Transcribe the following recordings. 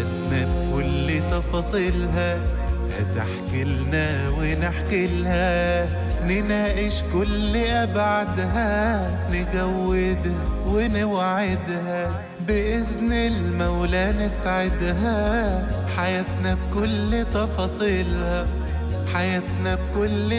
حياتنا بكل تفاصيلها هتحكي لنا ونحكي لها نناقش كل أبعادها نجودها ونوعدها بإذن المولى نسعدها حياتنا بكل تفاصيلها حياتنا بكل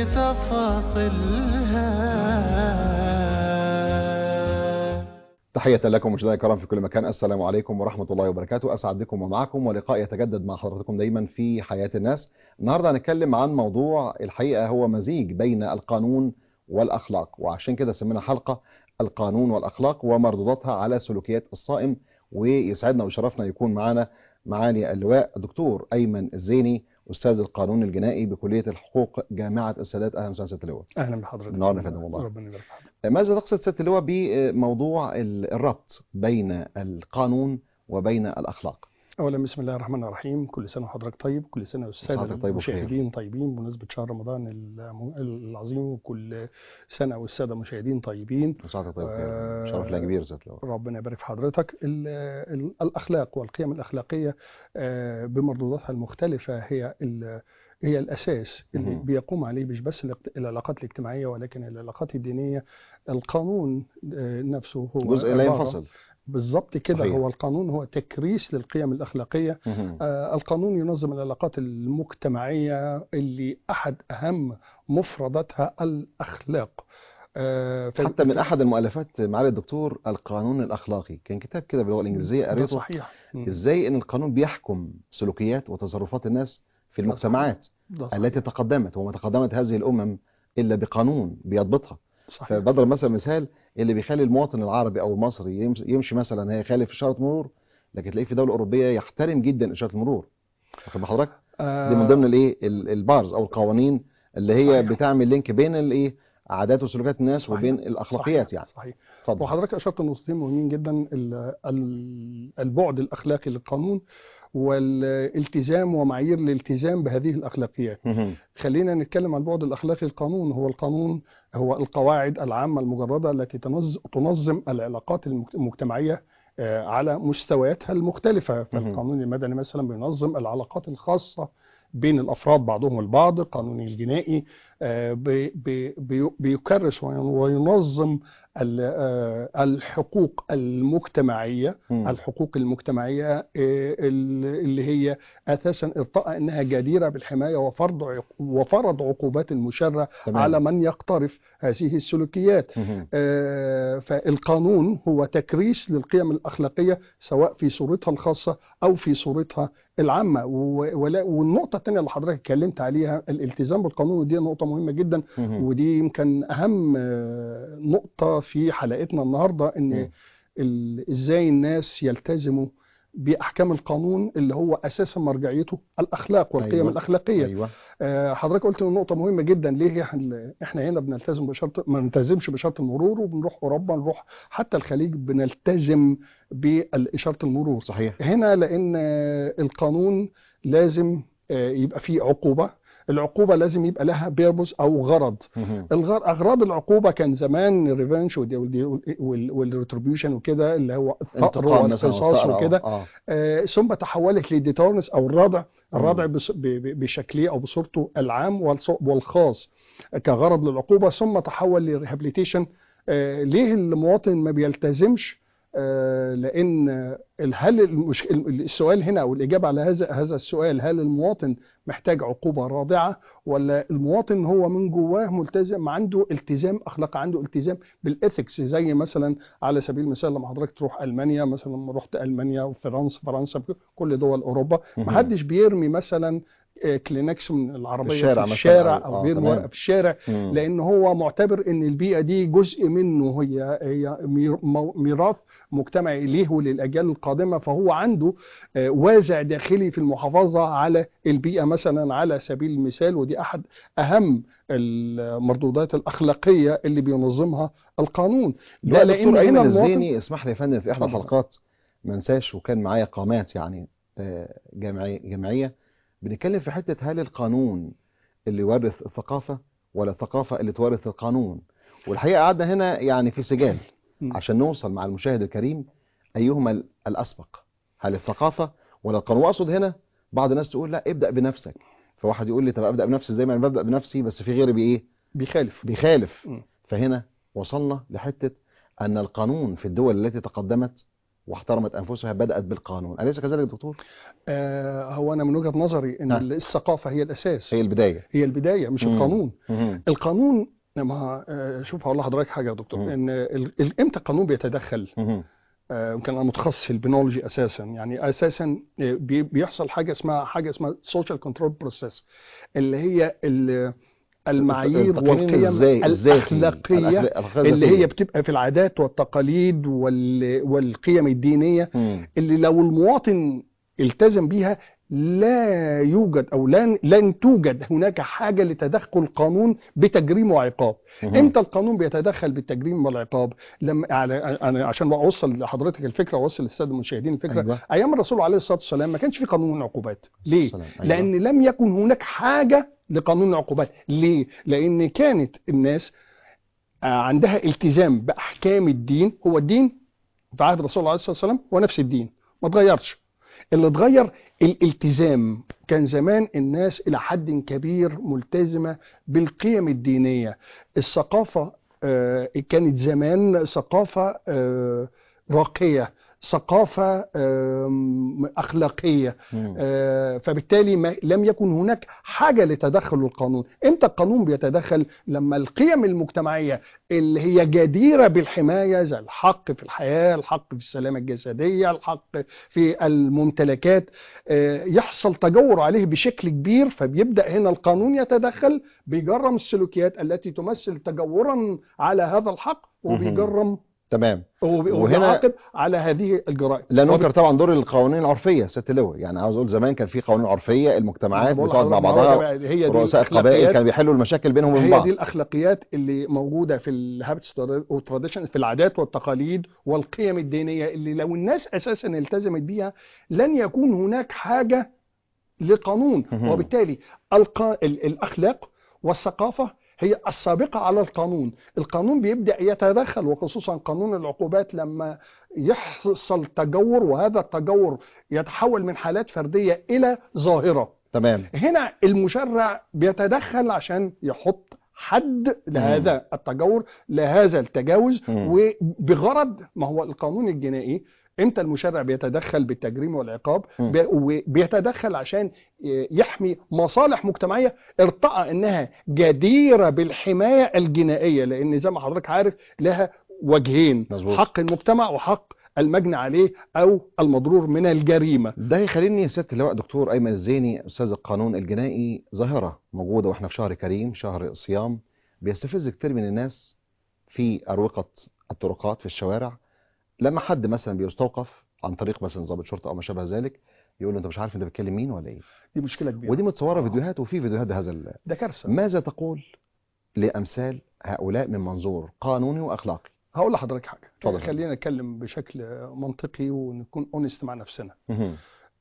تفاصيلها تحية لكم مشاهدينا الكرام في كل مكان السلام عليكم ورحمة الله وبركاته أسعد بكم ومعكم ولقاء يتجدد مع حضراتكم دايما في حياة الناس النهاردة هنتكلم عن موضوع الحقيقة هو مزيج بين القانون والأخلاق وعشان كده سمينا حلقة القانون والأخلاق ومردوداتها على سلوكيات الصائم ويسعدنا ويشرفنا يكون معنا معالي اللواء الدكتور أيمن الزيني أستاذ القانون الجنائي بكلية الحقوق جامعة السادات أهلا وسهلا سيادة اللواء اهلا بحضرتك منورنا يا فندم والله. ربنا يبارك في حضرتك ماذا تقصد سيادة اللواء بموضوع ال- الربط بين القانون وبين الأخلاق اولا بسم الله الرحمن الرحيم كل سنه وحضرتك طيب كل سنه والساده وسعادتك طيب وبخير. المشاهدين طيبين بمناسبه شهر رمضان الم- العظيم وكل سنه والساده المشاهدين طيبين وسعادتك طيب آه، بخير شرف لنا كبير سيادة اللواء ربنا يبارك في حضرتك ال- ال- الاخلاق والقيم الاخلاقيه آه، بمردوداتها المختلفه هي ال- هي الاساس اللي مهم. بيقوم عليه مش بس الاقت- العلاقات الاجتماعيه ولكن العلاقات الدينيه القانون آه، نفسه هو جزء لا عبارة- ينفصل بالظبط كده صحيح. هو القانون هو تكريس للقيم الأخلاقية مهم. آه القانون ينظم العلاقات المجتمعية اللي أحد أهم مفرداتها الأخلاق آه ف- حتى من أحد المؤلفات معالي الدكتور القانون الأخلاقي كان كتاب كده باللغة الإنجليزية ده قريته صحيح مم. إزاي إن القانون بيحكم سلوكيات وتصرفات الناس في ده المجتمعات ده صحيح. التي تقدمت وما تقدمت هذه الأمم إلا بقانون بيضبطها صحيح فبضرب مثلا مثال اللي بيخلي المواطن العربي او المصري يمس- يمشي مثلا هي خالف اشاره مرور لكن تلاقيه في دوله اوروبيه يحترم جدا اشاره المرور واخد بال حضرتك آه دي من ضمن الايه ال- البارز او القوانين اللي هي صحيح. بتعمل لينك بين الايه عادات وسلوكيات الناس صحيح. وبين الاخلاقيات صحيح. يعني صحيح اتفضل وحضرتك أشرت نقطتين مهمين جدا ال- ال- البعد الأخلاقي للقانون والالتزام ومعايير الالتزام بهذه الأخلاقيات مهم. خلينا نتكلم عن البعد الأخلاقي للقانون هو القانون هو القواعد العامة المجردة التي تنظ- تنظم العلاقات المجت- المجتمعية آه، على مستوياتها المختلفة فالقانون المدني مثلا بينظم العلاقات الخاصة بين الأفراد بعضهم البعض القانون الجنائي آه، بي- بي- بي- بيكرس وين- وينظم ال- آه، الحقوق المجتمعية مم. الحقوق المجتمعية آه، ال- اللي هي أساسا ارتأى أنها جديرة بالحماية وفرض عق- وفرض عقوبات المشرة تمام. على من يقترف هذه السلوكيات مهم. آه، فالقانون هو تكريس للقيم الأخلاقية سواء في صورتها الخاصة أو في صورتها العامة و- ولا- والنقطة الثانية اللي حضرتك اتكلمت عليها الالتزام بالقانون ودي نقطة مهمة جدا مهم. ودي يمكن أهم آه، نقطة في حلقتنا النهاردة إن مم. ال- إزاي الناس يلتزموا بأحكام القانون اللي هو أساسا مرجعيته الأخلاق والقيم أيوة. الأخلاقية ايوه آه، حضرتك قلت نقطة مهمة جدا ليه احنا إحنا هنا بنلتزم بشرط ما نلتزمش بشرط المرور وبنروح أوروبا نروح حتى الخليج بنلتزم بإشارة المرور صحيح هنا لأن آه، القانون لازم آه، يبقى فيه عقوبة العقوبة لازم يبقى لها بيربوس أو غرض مهم. الغر... اغراض العقوبه كان زمان الريفنش والريتريبيوشن وكده اللي هو الثأر انتقام مثلا والقصاص والثأر، آه، وكده اه آه ثم تحولت للديتورنس او الردع الردع مم. بص... ب... ب- بشكله او بصورته العام والص- والخاص كغرض للعقوبه ثم تحول للريهابيليتيشن آه ليه المواطن ما بيلتزمش آه لان ال- هل المش... ال- السؤال هنا او الاجابه على هذا هذا السؤال هل المواطن محتاج عقوبه رادعه ولا المواطن هو من جواه ملتزم عنده التزام اخلاقي عنده التزام بالاثكس زي مثلا على سبيل المثال لما حضرتك تروح المانيا مثلا لما رحت المانيا وفرنسا فرنسا كل دول اوروبا مهم. محدش بيرمي مثلا آه، كلينكس من العربيه في الشارع في مثلاً الشارع أو- او آه، بيرمي تمام. ورقه في الشارع مم. لان هو معتبر ان البيئه دي جزء منه هي هي مير- مو- ميراث مجتمعي ليه وللاجيال القادمه فهو عنده آه، وازع داخلي في المحافظه على البيئه مثلا على سبيل المثال ودي احد اهم المردودات الاخلاقيه اللي بينظمها القانون لا لأن دكتور هنا ايمن المواطن- الزيني اسمح لي يا فندم في احدى اتفضل. الحلقات ما انساش وكان معايا قامات يعني آه، جمعيه جمعيه بنتكلم في حته هل القانون اللي يورث الثقافه ولا الثقافه اللي تورث القانون والحقيقه قعدنا هنا يعني في سجال م. عشان نوصل مع المشاهد الكريم ايهما ال- الاسبق هل الثقافه ولا القانون واقصد هنا بعض الناس تقول لا ابدا بنفسك فواحد يقول لي طب ابدا بنفسي زي ما انا ببدا بنفسي بس في غيري بايه بيخالف بيخالف م. فهنا وصلنا لحته ان القانون في الدول التي تقدمت واحترمت انفسها بدات بالقانون اليس كذلك يا دكتور آه هو انا من وجهة نظري ان ها. الثقافة هي الاساس هي البدايه هي البداية مش مم. القانون مهم. القانون ما آه، شوف هقول لحضرتك حاجة يا دكتور مم. ان ال- ال- امتى القانون بيتدخل مهم. آه، يمكن انا متخصص في البينولوجي اساسا يعني اساسا آه، بي- بيحصل حاجه اسمها حاجه اسمها سوشيال كنترول بروسيس اللي هي ال- المعايير التقييم والقيم الذا- الذاتي. الاخلاقيه الأخلاق- الأخلاق اللي الذاتية. هي بتبقى في العادات والتقاليد وال- والقيم الدينيه مم. اللي لو المواطن التزم بيها لا يوجد او لن لن توجد هناك حاجه لتدخل القانون بتجريم وعقاب مهم. امتى القانون بيتدخل بالتجريم والعقاب لما على انا عشان اوصل لحضرتك الفكره واوصل للساده المشاهدين الفكره أيوة. ايام الرسول عليه الصلاه والسلام ما كانش في قانون عقوبات ليه السلام. أيوة. لان لم يكن هناك حاجه لقانون عقوبات ليه لان كانت الناس آه، عندها التزام باحكام الدين هو الدين في عهد الرسول عليه الصلاه والسلام هو نفس الدين ما اتغيرش اللي اتغير الالتزام كان زمان الناس الى حد كبير ملتزمه بالقيم الدينيه الثقافه آه، كانت زمان ثقافه آه، راقيه ثقافه آم، اخلاقيه مم. آه، فبالتالي ما لم يكن هناك حاجه لتدخل القانون امتى القانون بيتدخل لما القيم المجتمعيه اللي هي جديره بالحمايه زي الحق في الحياه الحق في السلامه الجسديه الحق في الممتلكات آه، يحصل تجور عليه بشكل كبير فبيبدا هنا القانون يتدخل بيجرم السلوكيات التي تمثل تجورا على هذا الحق وبيجرم تمام وب- وهنا- وبيعاقب على هذه الجرائم لا ننكر طبعا دور القوانين العرفيه ست لواء يعني عاوز اقول زمان كان في قوانين عرفيه المجتمعات بقول بتقعد مع لحضرتك ما هو بعضها ده بقى- هي دي رؤساء القبائل الأخلاقيات. كانوا بيحلوا المشاكل بينهم وبين هي بعض دي الاخلاقيات اللي موجوده في الهابتس والتراديشن في العادات والتقاليد والقيم الدينيه اللي لو الناس اساسا التزمت بيها لن يكون هناك حاجه لقانون مهم. وبالتالي القا... ال- الاخلاق والثقافه هي السابقه على القانون القانون بيبدا يتدخل وخصوصا قانون العقوبات لما يحصل تجور وهذا التجور يتحول من حالات فرديه الى ظاهره تمام هنا المشرع بيتدخل عشان يحط حد لهذا التجور لهذا التجاوز مم. وبغرض ما هو القانون الجنائي امتى المشرع بيتدخل بالتجريم والعقاب مم. بي- وبيتدخل عشان يحمي مصالح مجتمعيه ارتقى انها جديره بالحمايه الجنائيه لان زي ما حضرتك عارف لها وجهين مظبوط. حق المجتمع وحق المجني عليه او المضرور من الجريمه ده يخليني يا ست اللواء دكتور ايمن الزيني استاذ القانون الجنائي ظاهره موجوده واحنا في شهر كريم شهر صيام بيستفز كتير من الناس في اروقه الطرقات في الشوارع لما حد مثلا بيستوقف عن طريق مثلا ضابط شرطه او ما شابه ذلك يقول له انت مش عارف انت بتكلم مين ولا ايه دي مشكله كبيره ودي متصوره آه. فيديوهات وفي فيديوهات بهذا ال- ده كارثه ماذا تقول لامثال هؤلاء من منظور قانوني واخلاقي هقول لحضرتك حاجه اتفضل. خلينا نتكلم بشكل منطقي ونكون اونست مع نفسنا مهم.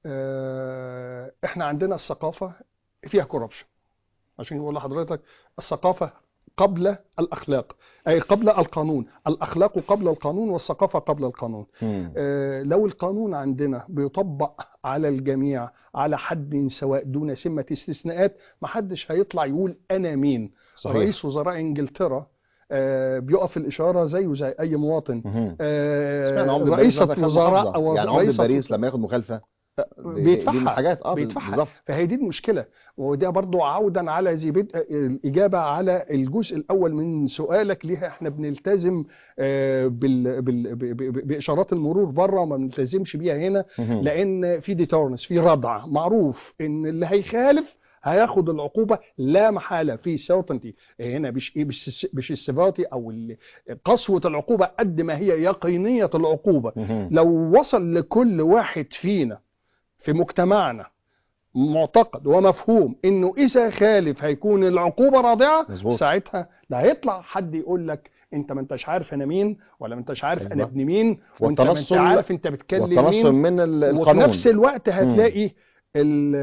آه، احنا عندنا الثقافه فيها كوربشن عشان بقول لحضرتك الثقافه قبل الاخلاق اي قبل القانون الاخلاق قبل القانون والثقافه قبل القانون مم. آه، لو القانون عندنا بيطبق على الجميع على حد سواء دون سمة استثناءات محدش هيطلع يقول أنا مين صحيح رئيس وزراء إنجلترا آه، بيقف في الإشارة زيه زي أي مواطن مهم. آه، سمعنا عمده باريس رئيسة مثلا خد وزراء محافظة. أو يعني عمده رئيسة باريس لما ياخد مخالفه دي- دي من بيدفعها الحاجات اه بيدفعها بالظبط فهي دي المشكله وده برضو عودا على ذي بدء الاجابه على الجزء الاول من سؤالك ليه احنا بنلتزم آه، بال بال ب- ب- باشارات المرور بره وما بنلتزمش بيها هنا مهم. لان في ديتورنس في ردع معروف ان اللي هيخالف هياخد العقوبه لا محاله في سيرتنتي هنا مش ايه مش مش السيفاتي او ال- قسوه العقوبه قد ما هي يقينيه العقوبه مهم. لو وصل لكل واحد فينا في مجتمعنا معتقد ومفهوم انه اذا خالف هيكون العقوبه رادعه مظبوط. ساعتها لا هيطلع حد يقول لك انت ما انتش عارف انا مين ولا ما انتش عارف انا أيوة. ابن مين وانت ما انت والتنصل- عارف انت بتكلم والتنصل مين من ال- وفي القانون نفس الوقت هتلاقي ال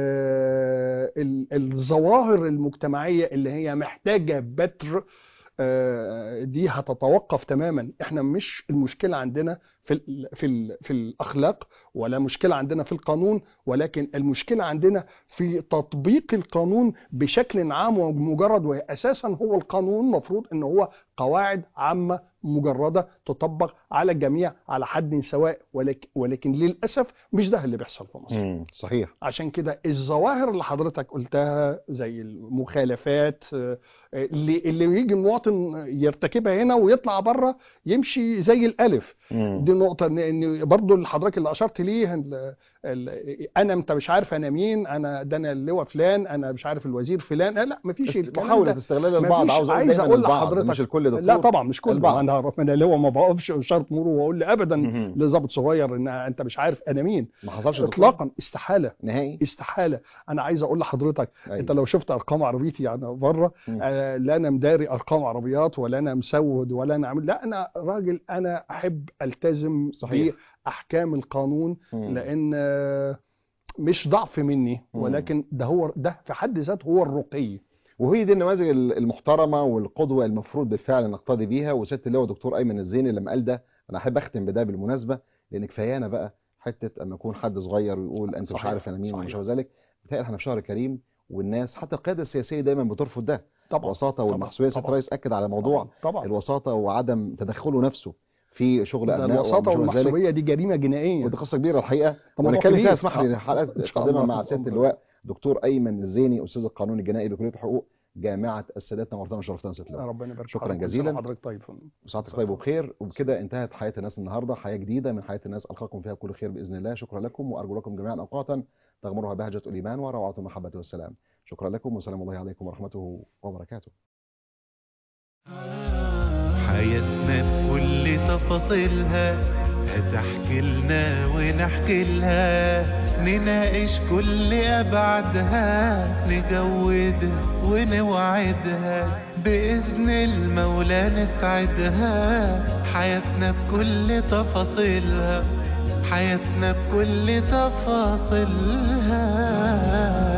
ال الظواهر المجتمعية اللي هي محتاجة بتر آه، دي هتتوقف تماما احنا مش المشكلة عندنا في ال في ال في الاخلاق ولا مشكله عندنا في القانون ولكن المشكله عندنا في تطبيق القانون بشكل عام ومجرد واساسا هو القانون مفروض ان هو قواعد عامه مجرده تطبق على الجميع على حد سواء ولكن, ولكن للاسف مش ده اللي بيحصل في مصر مم. صحيح عشان كده الظواهر اللي حضرتك قلتها زي المخالفات آه، اللي اللي يجي المواطن يرتكبها هنا ويطلع بره يمشي زي الالف مم. دي نقطة ان إن برضو اللي حضرتك اللي اشرت ليه ال- ال- انا انت مش عارف انا مين انا ده انا اللواء فلان انا مش عارف الوزير فلان لا مفيش است- الكلام محاولة ده. استغلال البعض مفيش- عاوز اقول عايز دايما أقول البعض لحضرتك- مش الكل دكتور لا طبعا مش كله البعض. انا من اللواء ما بقفش اشاره مرور واقول لي ابدا مهم. لظابط صغير ان انت مش عارف انا مين ما حصلش يا دكتور؟ اطلاقا استحاله نهائي استحاله انا عايز اقول لحضرتك أيوة. انت لو شفت ارقام عربيتي يعني بره مم. آه لا انا مداري ارقام عربيات ولا انا مسود ولا انا عامل لا انا راجل انا احب التزم صحيح. باحكام القانون مم. لان آه، مش ضعف مني مم. ولكن ده هو ده في حد ذاته هو الرقي وهي دي النماذج ال- المحترمه والقدوه المفروض بالفعل نقتدي بيها وسياده اللواء دكتور ايمن الزيني لما قال ده انا احب اختم بده بالمناسبه لان كفايانا بقى حته اما يكون حد صغير ويقول انت مش صحيح، عارف انا مين وما صحيح. شابه ذلك بتهيألي احنا في شهر كريم والناس حتى القياده السياسيه دايما بترفض ده طبعا الوساطه طبعا، والمحسوبيه سياده طبعا. الرئيس اكد على موضوع طبعا, طبعا. الوساطه وعدم تدخله نفسه في شغل ده ابنائه الوساطه وما شابه ذلك والمحسوبيه دي جريمه جنائيه ودي قصه كبيره الحقيقه موضوع ونتكلم كبير. فيها اسمح لي آه، حلقات إن شاء قادمه الله. مع سياده اللواء دكتور ايمن الزيني استاذ القانون الجنائي بكليه الحقوق جامعه السادات نورتنا وشرفتنا سياده اللواء ربنا يبارك شكراً فيك. كل جزيلاً. سنة وحضرتك طيب وسعادتك طيب وبخير وبكده انتهت حياه الناس النهارده حياه جديده من حياه الناس القاكم فيها كل خير باذن الله شكرا لكم وارجو لكم جميعا اوقاتا تغمرها بهجه الايمان وروعه المحبه والسلام شكرا لكم وسلام الله عليكم ورحمته وبركاته حياتنا بكل تفاصيلها هتحكي لنا ونحكي لها نناقش كل أبعادها نجودها ونوعدها بإذن المولى نسعدها حياتنا بكل تفاصيلها حياتنا بكل تفاصيلها